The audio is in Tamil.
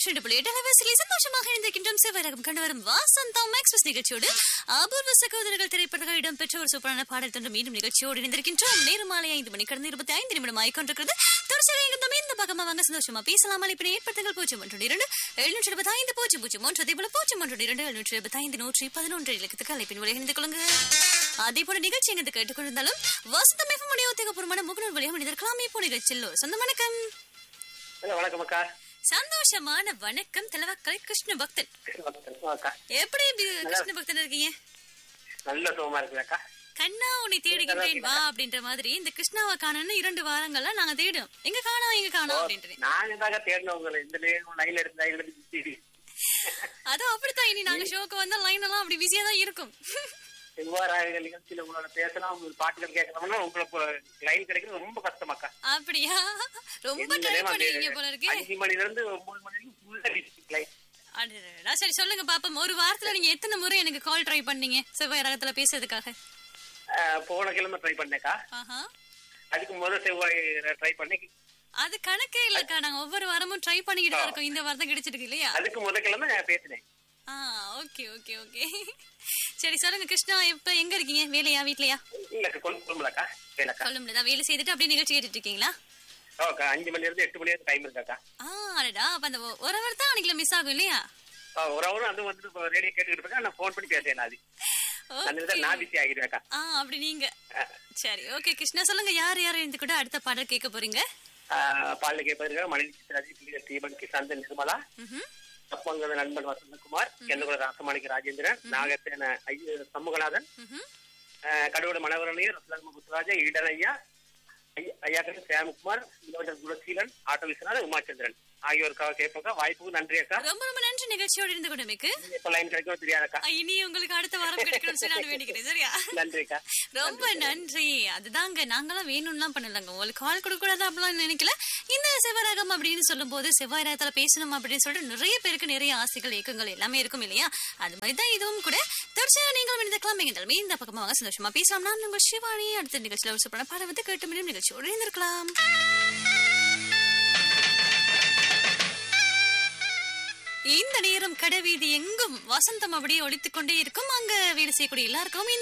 நூற்றி ரெண்டு புள்ளி எட்டு அலைவரிசையில் சந்தோஷமாக இணைந்திருக்கின்றோம் சிவரகம் கண்டு வரும் வாசந்தம் எக்ஸ்பிரஸ் நிகழ்ச்சியோடு அபூர்வ சகோதரர்கள் திரைப்படங்கள் இடம்பெற்ற ஒரு சூப்பரான பாடல் தந்து மீண்டும் நிகழ்ச்சியோடு இணைந்திருக்கின்றோம் நேரம் மாலை ஐந்து மணி கடந்து இருபத்தி ஐந்து நிமிடம் ஆயிக்கொண்டிருக்கிறது தொடர்ச்சியாக எங்கும் இந்த பக்கமா வாங்க சந்தோஷமா பேசலாம் அழைப்பினை ஏற்படுத்துங்கள் பூஜ்ஜியம் ஒன்று இரண்டு எழுநூற்றி இருபத்தி ஐந்து பூஜ்ஜியம் பூஜ்ஜியம் ஒன்று அதே போல பூஜ்ஜியம் ஒன்று இரண்டு எழுநூற்றி இருபத்தி ஐந்து நூற்றி பதினொன்று இலக்கத்துக்கு அழைப்பின் விலை இணைந்து கொள்ளுங்க அதே போல நிகழ்ச்சி எங்கு கேட்டுக்கொண்டிருந்தாலும் வசந்தம் எஃப்எம் உடைய உத்தியோகபூர்வமான முகநூல் வழியாக மனிதர்களாம் இப்போ நிகழ்ச்சியில் ஒரு சொந்த வணக்கம் ஹலோ வணக்கம் அக்கா சந்தோஷமான வணக்கம் தலைவக்கலை கிருஷ்ண பக்தன் வணக்கம் அக்கா எப்படி இப்படி கிருஷ்ண பக்தன் இருக்கீங்க நல்ல சுகமா இருக்குது அக்கா கண்ணா உன்னை தேடுகின்றேன் வா அப்படின்ற மாதிரி இந்த கிருஷ்ணாவை காணன்னு இரண்டு வாரங்கள்ல நாங்க தேடும் எங்க காணோம் எங்க காணோம் அப்படின்ட்டு நான் தாங்க தேடின உங்களை இந்த நேரம் லைன்ல இருந்தா எங்களுக்கு பிஸி அது அப்படித்தான் இனி நாங்க ஷோக்கு வந்தா லைன் எல்லாம் அப்படி பிஸியா தான் இருக்கும் செவ்வாறாக நிகழ்ச்சியில உங்களோட பேசலாம் உங்களுக்கு பாட்டுகள் கேட்கலாம்னா உங்களுக்கு லைன் கிடைக்கிறது ரொம்ப கஷ்டம் அக்கா அப்படியா ரொம்ப எந்த ட்ரை நேரம் பண்ணுவீங்க அது போல இருக்கு அஞ்சு மணில இருந்து ஒன்பது மணி வரைக்கும் ஃபுல்லா லைன் அடடடடா, சரி சொல்லுங்க பாப்போம் ஒரு வாரத்துல நீங்க எத்தனை முறை எனக்கு கால் ட்ரை பண்ணீங்க செவ்வாய் ரகத்துல பேசுறதுக்காக போன கிழமை ட்ரை பண்ணேக்கா ஆஹா அதுக்கு முதல் செவ்வாய் ட்ரை பண்ணி அது கணக்கே இல்லக்கா நாங்க ஒவ்வொரு வாரமும் ட்ரை பண்ணிக்கிட்டு தான் இருக்கோம் இந்த வாரம் தான் கிடைச்சிருக்கு இல்லையா அதுக்கு முதல் கிழமை பேசினேன் ஆ ஓகே ஓகே ஓகே சரி சொல்லுங்க கிருஷ்ணா இப்ப எங்க இருக்கீங்க வேலையா வீட்லயா இல்ல கொண்டு குடும்பலக்கா வேலைக்கா கொல்லும்ல தான் வேலை செய்துட்டு அப்படியே நிகழ்ச்சி கேட்டுட்டு இருக்கீங்களா ஓகே அஞ்சு மணில இருந்து எட்டு மணி வரைக்கும் டைம் இருக்காக்கா ஆ அடடா அப்ப அந்த ஒ- ஒரு அவர் தான் அன்னைக்கு மிஸ் ஆகும் இல்லையா ஆ, ஒரு அவரும் அது வந்துட்டு ரேடியோ கேட்டுக்கிட்டு இருக்கேன் நான் ஃபோன் பண்ணி பேசுறேன் அது அந்த Okay. விதம் நான் பிஸி ஆகிடுவேக்கா ஆ அப்படி நீங்க சரி ஓகே கிருஷ்ணா சொல்லுங்க யார் யார் இருந்து கூட அடுத்த பாடல் கேட்க போறீங்க பாலில் கேட்பதற்காக மனைவி சித்ராஜி பிள்ளைகள் தீபன் கிசாந்தன் நிர்மலா ம்ஹும். அப்பங்கத நண்பன் வசந்தகுமார் கெந்தகுல ராசமாணிக்க ராஜேந்திரன் நாகத்தேன ஐய சண்முகநாதன் ம்ஹும். கடவுட மனவரணியர் ரத்னகுமார் முத்துராஜ ஈடன் ஐயா ஐயா- ஐயாக்கள் சேமகுமார் இளவரசர் குணசீலன் ஆட்டோ விஸ்வநாதன் உமாச்சந்திரன் ஆகியோருக்காக கேட்பாங்க வாய்ப்புக்கு நன்றி அக்கா ரொம்ப ரொம்ப நன்றி நிகழ்ச்சியோடு இருந்து கொண்டமைக்கு எப்ப லைன் கிடைக்கும் தெரியாதக்கா இனி உங்களுக்கு அடுத்த வாரம் கிடைக்கணும்னு சொல்லி நான் வேண்டிக்கிறேன் சரியா நன்றி அக்கா ரொம்ப நன்றி அதுதாங்க நாங்களாம் வேணும்லாம் பண்ணலங்க உங்களுக்கு கால் கொடுக்க கூடாது அப்படிலாம் நினைக்கல இந்த செவ்வாய்ராகம் அப்படின்னு சொல்லும்போது செவ்வாய் ராகத்துல பேசணும் அப்படின்னு சொல்லிட்டு நிறைய பேருக்கு நிறைய ஆசைகள் ஏக்கங்கள் எல்லாமே இருக்கும் இல்லையா அது மாதிரி தான் இதுவும் கூட தொடர்ச்சியாக நீங்கள் மனிதக்கலாம் எங்கள் இந்த பக்கமாக வாங்க சந்தோஷமா பேசலாம் நான் உங்கள் சிவானி அடுத்த நிகழ்ச்சியில் ஒரு சூப்பரான பாடம் வந்து கேட்டு முடியும் நிகழ்ச்சியோடு இருந்திருக்கலாம் இந்த நேரம் கடைவீதி எங்கும் வசந்தம் அப்படியே ஒழித்துக் கொண்டே இருக்கும் அங்க வேலை செய்யக்கூடிய எல்லாருக்கும் இந்த